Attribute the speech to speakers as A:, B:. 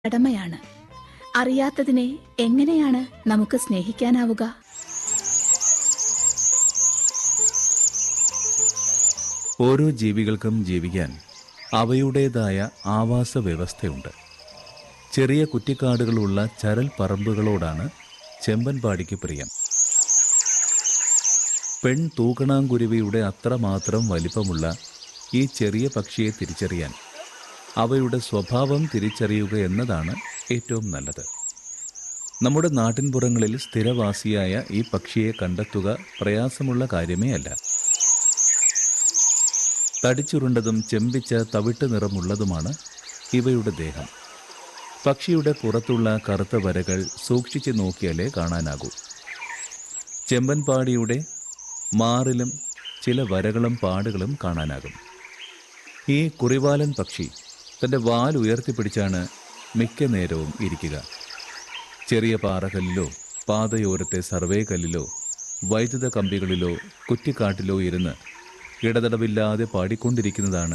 A: കടമയാണ് അറിയാത്തതിനെ എങ്ങനെയാണ് നമുക്ക് സ്നേഹിക്കാനാവുക
B: ഓരോ ജീവികൾക്കും ജീവിക്കാൻ അവയുടേതായ ആവാസ വ്യവസ്ഥയുണ്ട് ചെറിയ കുറ്റിക്കാടുകളുള്ള ചരൽ പറമ്പുകളോടാണ് ചെമ്പൻപാടിക്ക് പ്രിയം പെൺ തൂക്കണാങ്കുരുവിയുടെ അത്രമാത്രം വലിപ്പമുള്ള ഈ ചെറിയ പക്ഷിയെ തിരിച്ചറിയാൻ അവയുടെ സ്വഭാവം തിരിച്ചറിയുക എന്നതാണ് ഏറ്റവും നല്ലത് നമ്മുടെ നാട്ടിൻപുറങ്ങളിൽ സ്ഥിരവാസിയായ ഈ പക്ഷിയെ കണ്ടെത്തുക പ്രയാസമുള്ള കാര്യമേ അല്ല തടിച്ചുരുണ്ടതും ചെമ്പിച്ച തവിട്ട് നിറമുള്ളതുമാണ് ഇവയുടെ ദേഹം പക്ഷിയുടെ പുറത്തുള്ള കറുത്ത വരകൾ സൂക്ഷിച്ചു നോക്കിയാലേ കാണാനാകൂ ചെമ്പൻപാടിയുടെ മാറിലും ചില വരകളും പാടുകളും കാണാനാകും ഈ കുറിവാലൻ പക്ഷി തൻ്റെ വാൽ ഉയർത്തിപ്പിടിച്ചാണ് മിക്ക നേരവും ഇരിക്കുക ചെറിയ പാറകല്ലിലോ പാതയോരത്തെ സർവേ കല്ലിലോ വൈദ്യുത കമ്പികളിലോ കുറ്റിക്കാട്ടിലോ ഇരുന്ന് ഇടതടവില്ലാതെ പാടിക്കൊണ്ടിരിക്കുന്നതാണ്